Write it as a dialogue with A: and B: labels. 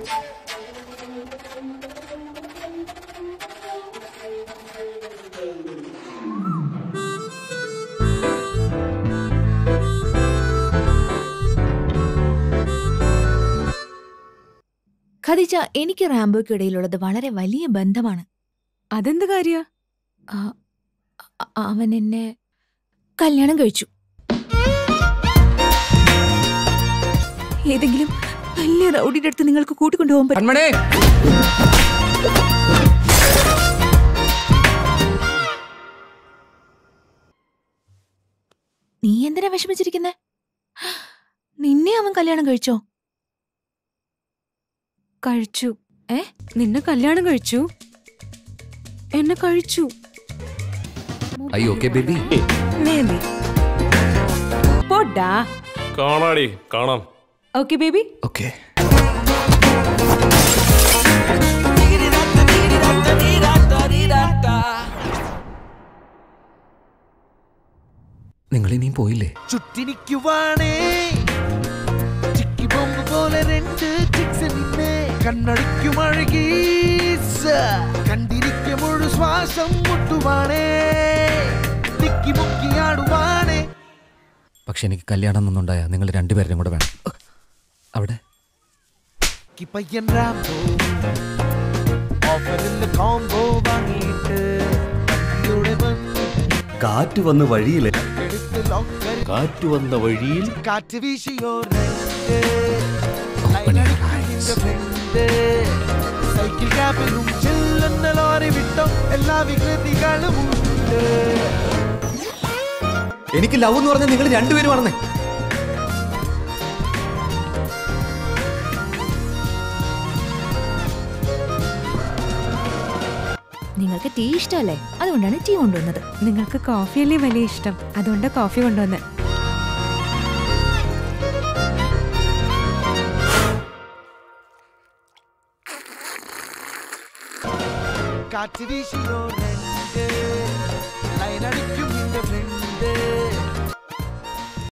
A: ഖദീജ എനിക്ക് റാംബോയ്ക്കും ഇടയിലുള്ളത് വളരെ വലിയ ബന്ധമാണ്
B: അതെന്ത് കാര്യ
A: ആ, അ- അവൻ എന്നെ കല്യാണം കഴിച്ചു ഏതെങ്കിലും വലിയ റൗഡിയുടെ അടുത്ത് നിങ്ങൾക്ക് കൂട്ടിക്കൊണ്ടുപോകാൻ പറ്റും
C: കൺമണി
A: നീ എന്തിനാ വിഷമിച്ചിരിക്കുന്നെ നിന്നെ അവൻ കല്യാണം കഴിച്ചോ
B: കഴിച്ചു ഏ നിന്നെ കല്യാണം കഴിച്ചു എന്നെ കഴിച്ചു
C: ഐ ഓക്കെ ബേബി
B: നേന്തി പോടാ
D: കാണാടി കാണാം
B: ഓക്കെ ബേബി
C: ഓക്കെ നിങ്ങൾ ഇനിയും പോയില്ലേ
E: ചുറ്റിനിക്കുവാണേ ചിക്കി ബോംബ് പോലെ രണ്ട് ചിക്സ് നിന്നെ കണ്ണടിക്കും അഴകീസ കണ്ടിരിക്കും മുഴു ശ്വാസം മുട്ടുവാണേ തിക്കി മുക്കിയാടുവാണേ
C: പക്ഷെ എനിക്ക് കല്യാണം ഒന്നുണ്ടായ നിങ്ങൾ രണ്ടുപേരും കൂടെ വേണം അവിടെ
E: ഈ പയ്യൻ റാംബോ ഓഫറിൽ കോംബോ വാങ്ങിയിട്ട് വണ്ടിയോടെ വന്ന്
F: കാറ്റ് വന്ന് വഴിയില്
E: എടുത്ത് ലോക്കർ
F: കാറ്റ് വന്ന വഴിയിൽ
E: കാറ്റ് വീശിയോ രണ്ട്
C: Open your eyes.
E: സൈക്കിൾ ക്യാബിലും ചെല്ലുന്ന ലോറി വിട്ടോ എല്ലാ വികൃതികളും ഉണ്ട്
C: എനിക്ക് ലവ് എന്ന് പറഞ്ഞാൽ നിങ്ങൾ രണ്ടുപേരും ആണെന്നേ
A: നിങ്ങൾക്ക് ടീ ഇഷ്ടമല്ലേ അതുകൊണ്ടാണ് ടീ കൊണ്ടുവന്നത്
B: നിങ്ങൾക്ക് കോഫിയല്ലേ വലിയ ഇഷ്ടം അതുകൊണ്ട് കോഫി കൊണ്ടുവന്ന്
E: കാറ്റ് വീശിയോ രണ്ട് ലൈനടിക്കും നിന്റെ ഫ്രണ്ട്